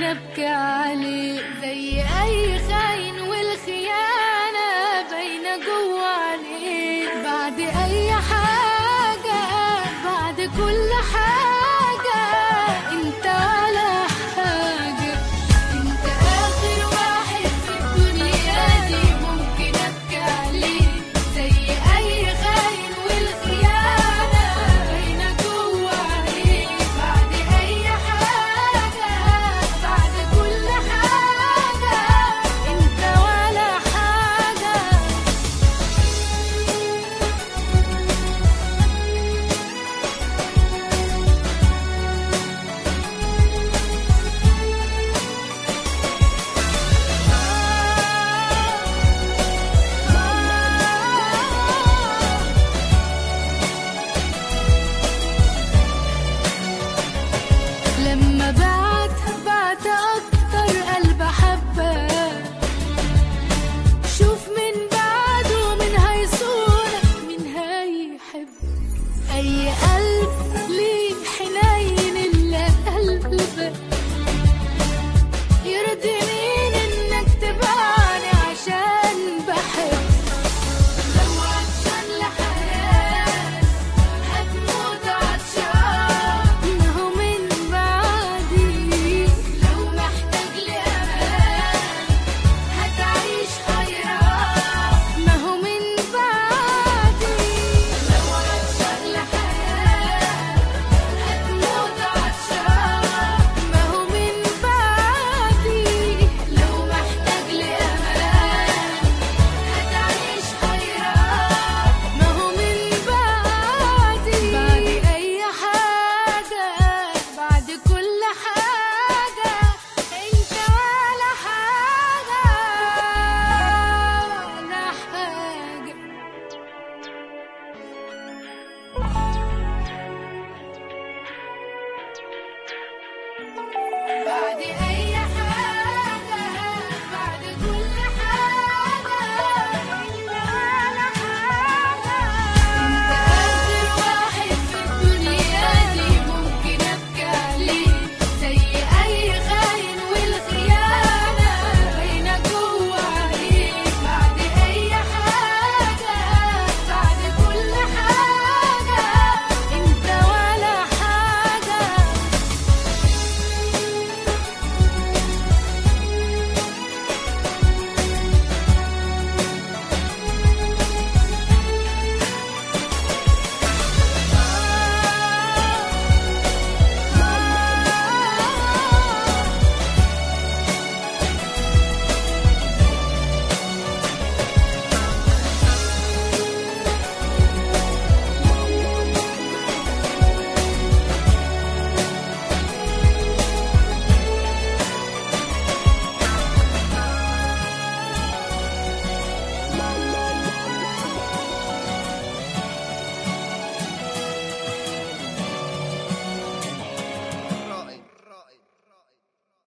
ابكي عليه زي اي خاين والخيانة باينة جوا عليه بعد اي حاجة بعد كل حاجة انت ولا حاجة انت اخر واحد في الدنيا دي ممكن ابكي عليه زي اي خاين والخيانة باينة جوا عليه بعد اي حاجة بعد كل حاجة انت ولا حاجة لما بعت بعت اكتر قلب حبه شوف من بعده من هيصونك من هيحب اي قلب ليه حنين الا قلبك يرضي مين انك تبعني عشان بحب لو عطشان لحياة هتموت عطشان ما هو من بعدي لو محتاج لأمان هتعيش حيران ما هو من بعدي لو عطشان لحياة هتموت عطشان ما هو من بعدي لو محتاج لأمان هتعيش حيران ما هو من بعدي بعد أي حاجة بعد كل حاجة أنت ولا حاجة ولا حاجة بعد